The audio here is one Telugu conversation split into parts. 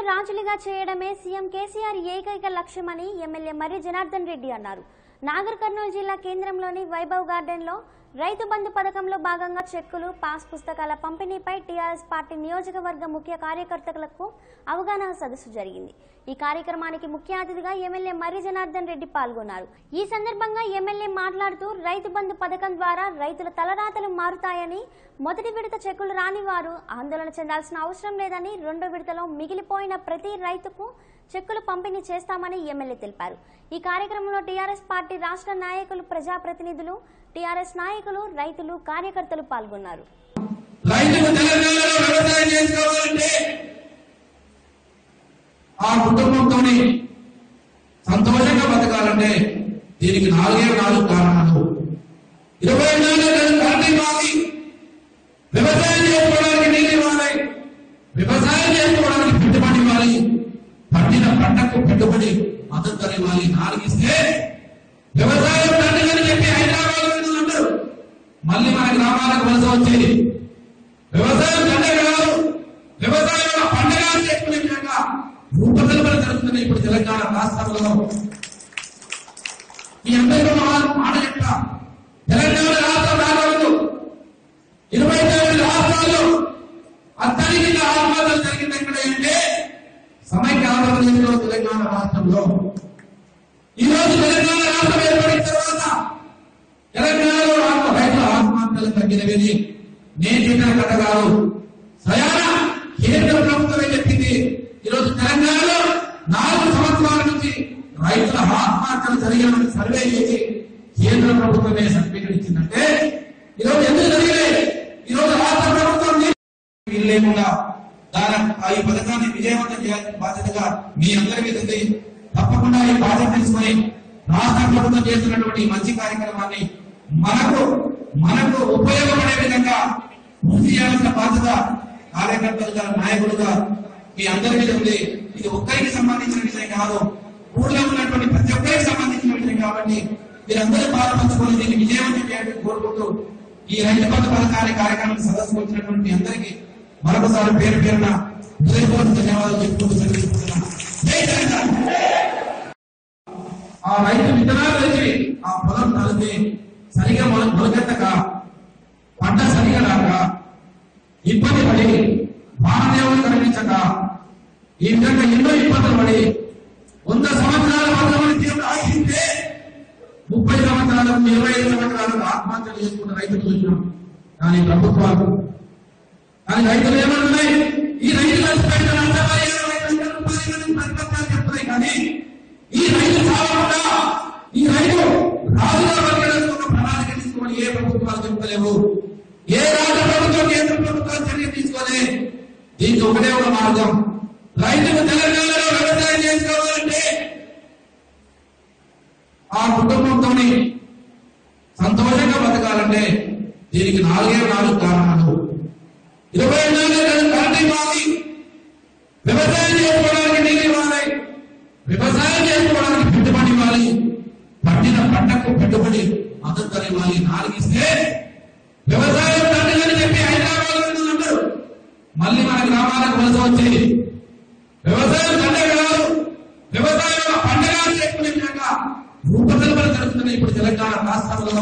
రాజులుగా చేయడమే సీఎం కేసీఆర్ ఏకైక లక్ష్యమని ఎమ్మెల్యే మర్రి జనార్దన్ రెడ్డి అన్నారు నాగర్ కర్నూలు జిల్లా కేంద్రంలోని వైభవ్ గార్డెన్లో రైతు బంధు పథకంలో భాగంగా చెక్కులు పాస్ పుస్తకాల పంపిణీపై టీఆర్ఎస్ పార్టీ నియోజకవర్గ ముఖ్య కార్యకర్తలకు అవగాహన సదస్సు జరిగింది ఈ కార్యక్రమానికి ముఖ్య అతిథిగా ఎమ్మెల్యే మర్రి జనార్దన్ రెడ్డి పాల్గొన్నారు ఈ సందర్భంగా ఎమ్మెల్యే మాట్లాడుతూ రైతు బంధు పథకం ద్వారా రైతుల తలరాతలు మారుతాయని మొదటి విడత చెక్కులు రాని వారు ఆందోళన చెందాల్సిన అవసరం లేదని రెండో విడతలో మిగిలిపోయిన ప్రతి రైతుకు చెక్కులు పంపిణీ చేస్తామని ఎమ్మెల్యే తెలిపారు ఈ కార్యక్రమంలో టీఆర్ఎస్ పార్టీ రాష్ట్ర నాయకులు ప్రజాప్రతినిధులు టీఆర్ఎస్ నాయకులు రైతులు కార్యకర్తలు పాల్గొన్నారు రైతుకు తెలంగాణలో వ్యవసాయం చేసుకోవాలంటే ఆ కుటుంబంతో సంతోషంగా బతకాలంటే దీనికి నాలుగే నాలుగు కారణాలు ఇరవై నాలుగు గంటలు కరెంట్ ఇవ్వాలి వ్యవసాయం చేసుకోవడానికి నీళ్ళు ఇవ్వాలి వ్యవసాయం చేసుకోవడానికి పెట్టుబడి ఇవ్వాలి పండిన పంటకు పెట్టుబడి మద్దతు ఇవ్వాలి నాలుగు ఇస్తే వ్యవసాయం పండుగని చెప్పి హైదరాబాద్ లో అందరూ మళ్ళీ మన గ్రామాలకు వలస వచ్చేది వ్యవసాయం పండగ కాదు వ్యవసాయం ఒక పండగ అని చెప్పుకునే విధంగా రూపకల్పన జరుగుతున్నాయి ఇప్పుడు తెలంగాణ రాష్ట్రంలో ఈ అందరికీ ఒక మాట- మాట చెప్తా తెలంగాణ రాష్ట్రం రాకముందు ఇరవై తొమ్మిది రాష్ట్రాల్లో అత్యధికంగా ఆత్మహత్యలు జరిగింది ఎక్కడ అంటే సమైక్య ఆంధ్రప్రదేశ్లో తెలంగాణ రాష్ట్రంలో ఈ రోజు తెలంగాణ రాష్ట్రం ఏర్పడిన తర్వాత తెలంగాణలో ఆత్మ రైతుల ఆత్మహత్యలు తగ్గినవి నేను చెప్పిన కథ కాదు స్వయాన కేంద్ర ప్రభుత్వమే చెప్పింది ఈరోజు తెలంగాణలో నాలుగు సంవత్సరాల నుంచి రైతుల ఆత్మహత్యలు జరిగాయని సర్వే చేసి కేంద్ర ప్రభుత్వమే సర్టిఫికెట్ ఇచ్చిందంటే ఈరోజు ఎందుకు జరిగాయి ఈరోజు రాష్ట్ర ప్రభుత్వం వీలు లేకుండా దాని ఆ ఈ పథకాన్ని విజయవంతం చేయాల్సిన బాధ్యతగా మీ అందరి మీద ఉంది తప్పకుండా ఈ బాధ్యత తీసుకొని రాష్ట్ర ప్రభుత్వం చేస్తున్నటువంటి ఈ మంచి కార్యక్రమాన్ని మనకు మనకు ఉపయోగపడే విధంగా పూర్తి చేయాల్సిన బాధ్యత కార్యకర్తలుగా నాయకులుగా మీ అందరి మీద ఉంది ఇది ఒక్కరికి సంబంధించిన విషయం కాదు ఊళ్ళో ఉన్నటువంటి ప్రతి ఒక్కరికి సంబంధించిన విషయం కాబట్టి మీరందరూ పాల్పంచుకొని దీన్ని విజయవంతం చేయాలని కోరుకుంటూ ఈ రైతు బంధు పథకాన్ని కార్యక్రమానికి సదస్సు వచ్చినటువంటి మీ అందరికీ మరొకసారి పేరు పేరున హృదయపూర్వక ధన్యవాదాలు చెప్పుకుంటూ సెలవుస్తున్నాను. జై తెలంగాణ ఆ రైతు విత్తనాలు వేసి ఆ పొలం తలిపి సరిగా మొల- మొలకెత్తక పంట సరిగా రాక ఇబ్బంది పడి వానదేవులు కనిపించక ఈ విధంగా ఎన్నో ఇబ్బందులు పడి వంద సంవత్సరాల మాత్రమే దేవుడు ఆశిస్తే ముప్పై సంవత్సరాలకు ఇరవై ఐదు సంవత్సరాలకు ఆత్మహత్యలు చేసుకున్న రైతులు చూసినాం కానీ ప్రభుత్వాలు కానీ రైతులు ఏమంటున్నాయి ఈ రైతులు నష్టపోయిన నష్టపోయి ఇరవై లక్షల రూపాయలు ప్రతిపక్షాలు చెప్తున్నాయి కానీ ఈ రైతు చావకుండా ఈ రైతు రాజుగా వర్గడానికి ఒక ప్రణాళిక తీసుకోమని ఏ ప్రభుత్వాలు చెప్తలేవు ఏ రాష్ట్ర ప్రభుత్వం కేంద్ర ప్రభుత్వాలు చర్య తీసుకోలే దీనికి ఒకటే ఒక మార్గం రైతుకు తెలంగాణలో వ్యవసాయం చేసుకోవాలంటే ఆ కుటుంబంతో సంతోషంగా బతకాలంటే దీనికి నాలుగే నాలుగు కారణాలు ఇరవై నాలుగు గంటలు కరెంట్ ఇవ్వాలి వ్యవసాయం చేసుకోవడానికి నీళ్ళు ఇవ్వాలి వ్యవసాయం చేసుకోవడానికి పెట్టుబడి ఇవ్వాలి పండిన పంటకు పెట్టుబడి మద్దతు ఇవ్వాలి నాలుగు ఇస్తే వ్యవసాయం పండుగని చెప్పి హైదరాబాద్ లో అందరూ మళ్ళీ మన గ్రామాలకు వలస వచ్చేది వ్యవసాయం పండగ కాదు వ్యవసాయం ఒక పండగ అని చెప్పుకునే విధంగా రూపకల్పన జరుగుతున్నాయి ఇప్పుడు తెలంగాణ రాష్ట్రంలో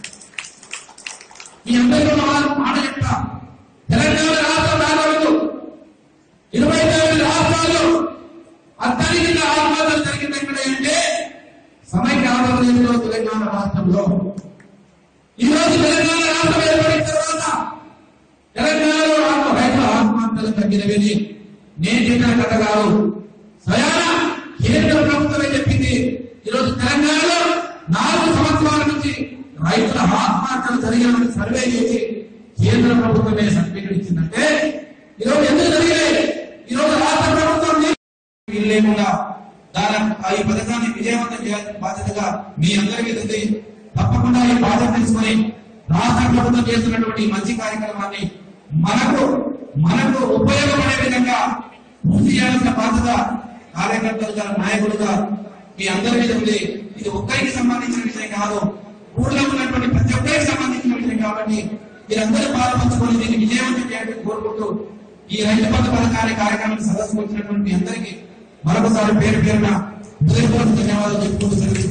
ఈ అందరికీ ఒక మాట- మాట చెప్తా తెలంగాణ రాష్ట్రం రాకముందు ఇరవై తొమ్మిది రాష్ట్రాల్లో అత్యధికంగా ఆత్మహత్యలు జరిగింది ఎక్కడ అంటే సమైక్య ఆంధ్రప్రదేశ్లో తెలంగాణ రాష్ట్రంలో ఈ రోజు తెలంగాణ రాష్ట్రం ఏర్పడిన తర్వాత తెలంగాణలో ఆత్మ రైతుల ఆత్మహత్యలు తగ్గినవి నేను చెప్పిన కథ కాదు స్వయాన కేంద్ర ప్రభుత్వమే చెప్పింది ఈరోజు తెలంగాణలో నాలుగు సంవత్సరాల నుంచి రైతుల ఆత్మహత్యలు జరిగాయని సర్వే చేసి కేంద్ర ప్రభుత్వమే సర్టిఫికెట్ ఇచ్చిందంటే ఈరోజు ఎందుకు జరిగాయి ఈరోజు రాష్ట్ర ప్రభుత్వం వీలు లేకుండా దాని ఆ ఈ పథకాన్ని విజయవంతం చేయాల్సిన బాధ్యతగా మీ అందరి మీద ఉంది తప్పకుండా ఈ బాధ్యత తీసుకొని రాష్ట్ర ప్రభుత్వం చేస్తున్నటువంటి ఈ మంచి కార్యక్రమాన్ని మనకు మనకు ఉపయోగపడే విధంగా పూర్తి చేయాల్సిన బాధ్యత కార్యకర్తలుగా నాయకులుగా మీ అందరి మీద ఉంది ఇది ఒక్కరికి సంబంధించిన విషయం కాదు ఊళ్ళో ఉన్నటువంటి ప్రతి ఒక్కరికి సంబంధించిన విషయం కాబట్టి మీరందరూ పాల్పంచుకొని దీన్ని విజయవంతం చేయాలని కోరుకుంటూ ఈ రైతు బంధు పథకాన్ని కార్యక్రమాన్ని సదస్సు వచ్చినటువంటి మీ అందరికీ మరొకసారి పేరు పేరున హృదయపూర్వక ధన్యవాదాలు చెప్పుకుంటూ సెలవు